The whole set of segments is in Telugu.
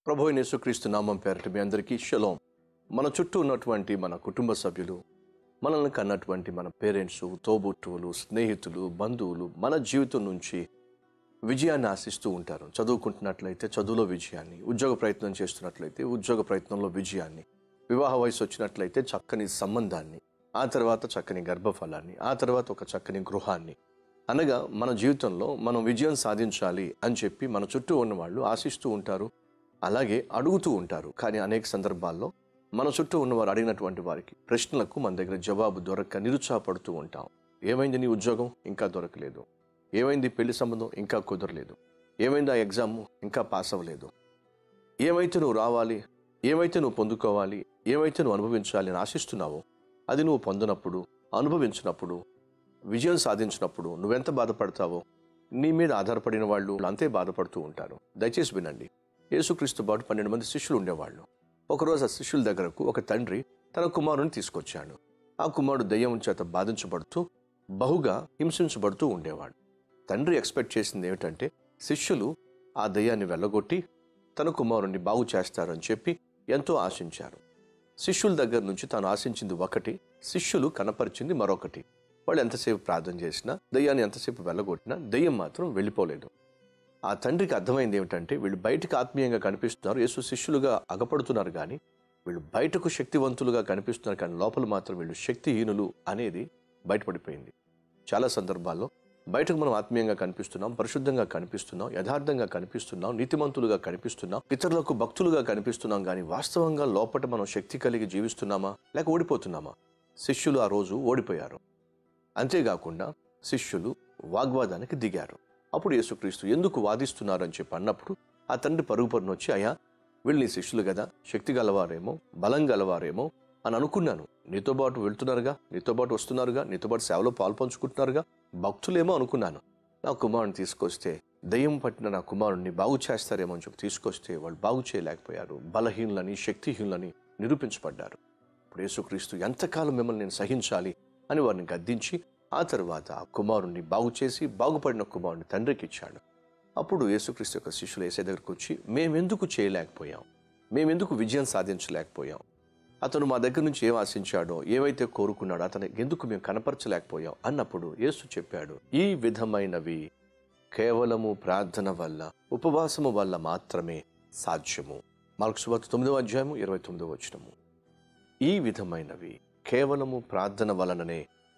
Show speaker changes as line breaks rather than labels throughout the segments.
ప్రభు అయిన యేసుక్రీస్తు నామం పేరట మీ అందరికీ షలోం మన చుట్టూ ఉన్నటువంటి మన కుటుంబ సభ్యులు మనల్ని కన్నటువంటి మన పేరెంట్స్ తోబుట్టువులు స్నేహితులు బంధువులు మన జీవితం నుంచి విజయాన్ని ఆశిస్తూ ఉంటారు చదువుకుంటున్నట్లయితే చదువులో విజయాన్ని ఉద్యోగ ప్రయత్నం చేస్తున్నట్లయితే ఉద్యోగ ప్రయత్నంలో విజయాన్ని వివాహ వయసు వచ్చినట్లయితే చక్కని సంబంధాన్ని ఆ తర్వాత చక్కని గర్భఫలాన్ని ఆ తర్వాత ఒక చక్కని గృహాన్ని అనగా మన జీవితంలో మనం విజయం సాధించాలి అని చెప్పి మన చుట్టూ ఉన్న వాళ్ళు ఆశిస్తూ ఉంటారు అలాగే అడుగుతూ ఉంటారు కానీ అనేక సందర్భాల్లో మన చుట్టూ ఉన్నవారు అడిగినటువంటి వారికి ప్రశ్నలకు మన దగ్గర జవాబు దొరక్క నిరుత్సాహపడుతూ ఉంటాం ఏమైంది నీ ఉద్యోగం ఇంకా దొరకలేదు ఏమైంది పెళ్లి సంబంధం ఇంకా కుదరలేదు ఏమైంది ఆ ఎగ్జామ్ ఇంకా పాస్ అవ్వలేదు ఏమైతే నువ్వు రావాలి ఏమైతే నువ్వు పొందుకోవాలి ఏమైతే నువ్వు అనుభవించాలి అని ఆశిస్తున్నావో అది నువ్వు పొందినప్పుడు అనుభవించినప్పుడు విజయం సాధించినప్పుడు నువ్వెంత బాధపడతావో నీ మీద ఆధారపడిన వాళ్ళు అంతే బాధపడుతూ ఉంటారు దయచేసి వినండి యేసుక్రీస్తు పాటు పన్నెండు మంది శిష్యులు ఉండేవాళ్ళు ఒకరోజు ఆ శిష్యుల దగ్గరకు ఒక తండ్రి తన కుమారుని తీసుకొచ్చాడు ఆ కుమారుడు దయ్యం చేత బాధించబడుతూ బహుగా హింసించబడుతూ ఉండేవాడు తండ్రి ఎక్స్పెక్ట్ చేసింది ఏమిటంటే శిష్యులు ఆ దయ్యాన్ని వెళ్ళగొట్టి తన కుమారుణ్ణి బాగు చేస్తారని చెప్పి ఎంతో ఆశించారు శిష్యుల దగ్గర నుంచి తాను ఆశించింది ఒకటి శిష్యులు కనపరిచింది మరొకటి వాళ్ళు ఎంతసేపు ప్రార్థన చేసినా దయ్యాన్ని ఎంతసేపు వెళ్ళగొట్టినా దయ్యం మాత్రం వెళ్ళిపోలేదు ఆ తండ్రికి అర్థమైంది ఏమిటంటే వీళ్ళు బయటకు ఆత్మీయంగా కనిపిస్తున్నారు యేసు శిష్యులుగా అగపడుతున్నారు కానీ వీళ్ళు బయటకు శక్తివంతులుగా కనిపిస్తున్నారు కానీ లోపల మాత్రం వీళ్ళు శక్తిహీనులు అనేది బయటపడిపోయింది చాలా సందర్భాల్లో బయటకు మనం ఆత్మీయంగా కనిపిస్తున్నాం పరిశుద్ధంగా కనిపిస్తున్నాం యథార్థంగా కనిపిస్తున్నాం నీతిమంతులుగా కనిపిస్తున్నాం ఇతరులకు భక్తులుగా కనిపిస్తున్నాం కానీ వాస్తవంగా లోపల మనం శక్తి కలిగి జీవిస్తున్నామా లేక ఓడిపోతున్నామా శిష్యులు ఆ రోజు ఓడిపోయారు అంతేకాకుండా శిష్యులు వాగ్వాదానికి దిగారు అప్పుడు యేసుక్రీస్తు ఎందుకు వాదిస్తున్నారు అని చెప్పి అన్నప్పుడు ఆ తండ్రి పరుగు పరును వచ్చి అయ్యా వీళ్ళు నీ శిష్యులు కదా శక్తి గలవారేమో బలం గలవారేమో అని అనుకున్నాను నీతో పాటు వెళ్తున్నారుగా నీతో పాటు వస్తున్నారుగా నీతో పాటు సేవలో పాలు పంచుకుంటున్నారుగా భక్తులేమో అనుకున్నాను నా కుమారుని తీసుకొస్తే దయ్యం పట్టిన నా కుమారుణ్ణి బాగు చేస్తారేమో అని చెప్పి తీసుకొస్తే వాళ్ళు బాగు చేయలేకపోయారు బలహీనులని శక్తిహీనులని నిరూపించబడ్డారు ఇప్పుడు యేసుక్రీస్తు ఎంతకాలం మిమ్మల్ని నేను సహించాలి అని వారిని గద్దించి ఆ తర్వాత ఆ కుమారుణ్ణి బాగు చేసి బాగుపడిన కుమారుని తండ్రికి ఇచ్చాడు అప్పుడు యేసుక్రీస్తు యొక్క శిష్యులు ఏసే దగ్గరకు వచ్చి మేమెందుకు చేయలేకపోయాం మేమెందుకు విజయం సాధించలేకపోయాం అతను మా దగ్గర నుంచి ఏం ఆశించాడో ఏవైతే కోరుకున్నాడో అతనికి ఎందుకు మేము కనపరచలేకపోయాం అన్నప్పుడు యేసు చెప్పాడు ఈ విధమైనవి కేవలము ప్రార్థన వల్ల ఉపవాసము వల్ల మాత్రమే సాధ్యము మార్క్సువార్త తొమ్మిదవ అధ్యాయము ఇరవై తొమ్మిదవ వచనము ఈ విధమైనవి కేవలము ప్రార్థన వలననే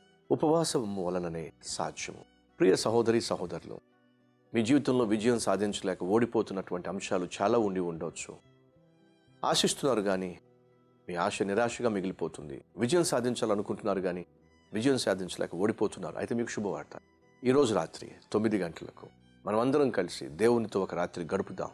ఉపవాసము వలననే సాధ్యము ప్రియ సహోదరి సహోదరులు మీ జీవితంలో విజయం సాధించలేక ఓడిపోతున్నటువంటి అంశాలు చాలా ఉండి ఉండవచ్చు ఆశిస్తున్నారు కానీ మీ ఆశ నిరాశగా మిగిలిపోతుంది విజయం సాధించాలనుకుంటున్నారు కానీ విజయం సాధించలేక ఓడిపోతున్నారు అయితే మీకు శుభవార్త ఈరోజు రాత్రి తొమ్మిది గంటలకు మనమందరం కలిసి దేవునితో ఒక రాత్రి గడుపుదాం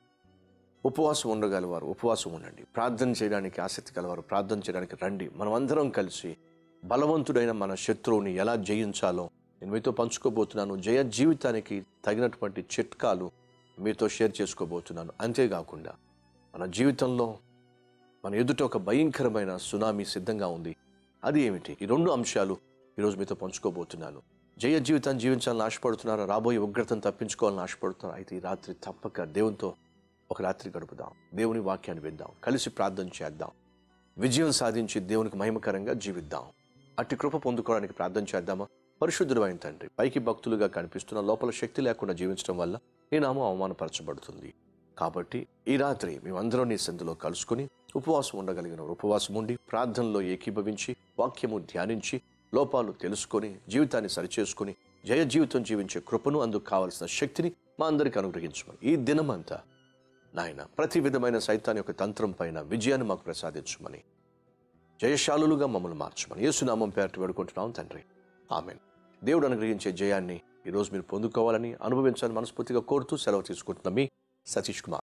ఉపవాసం ఉండగలవారు ఉపవాసం ఉండండి ప్రార్థన చేయడానికి ఆసక్తి గలవారు ప్రార్థన చేయడానికి రండి మనమందరం కలిసి బలవంతుడైన మన శత్రువుని ఎలా జయించాలో నేను మీతో పంచుకోబోతున్నాను జయ జీవితానికి తగినటువంటి చిట్కాలు మీతో షేర్ చేసుకోబోతున్నాను అంతేకాకుండా మన జీవితంలో మన ఎదుట ఒక భయంకరమైన సునామీ సిద్ధంగా ఉంది అది ఏమిటి ఈ రెండు అంశాలు ఈరోజు మీతో పంచుకోబోతున్నాను జయ జీవితాన్ని జీవించాలని ఆశపడుతున్నారు రాబోయే ఉగ్రతను తప్పించుకోవాలని ఆశపడుతున్నారు అయితే ఈ రాత్రి తప్పక దేవునితో ఒక రాత్రి గడుపుదాం దేవుని వాక్యాన్ని విందాం కలిసి ప్రార్థన చేద్దాం విజయం సాధించి దేవునికి మహిమకరంగా జీవిద్దాం అట్టి కృప పొందుకోవడానికి ప్రార్థన చేద్దామా పరిశుద్ధుడైన తండ్రి పైకి భక్తులుగా కనిపిస్తున్న లోపల శక్తి లేకుండా జీవించడం వల్ల నీ నామం అవమానపరచబడుతుంది కాబట్టి ఈ రాత్రి మేమందరం నీ సందులో కలుసుకుని ఉపవాసం ఉండగలిగిన ఉపవాసం ఉండి ప్రార్థనలో ఏకీభవించి వాక్యము ధ్యానించి లోపాలు తెలుసుకొని జీవితాన్ని సరిచేసుకుని జయ జీవితం జీవించే కృపను అందుకు కావలసిన శక్తిని మా అందరికి అనుగ్రహించమని ఈ దినమంతా నాయన ప్రతి విధమైన సైతాన్ యొక్క తంత్రం పైన విజయాన్ని మాకు ప్రసాదించమని జయశాలులుగా మమ్మల్ని మార్చమని యేసునామం పేరటి వేడుకుంటున్నాం తండ్రి ఆమెన్ దేవుడు అనుగ్రహించే జయాన్ని ఈరోజు మీరు పొందుకోవాలని అనుభవించాలని మనస్ఫూర్తిగా కోరుతూ సెలవు తీసుకుంటున్న మీ సతీష్ కుమార్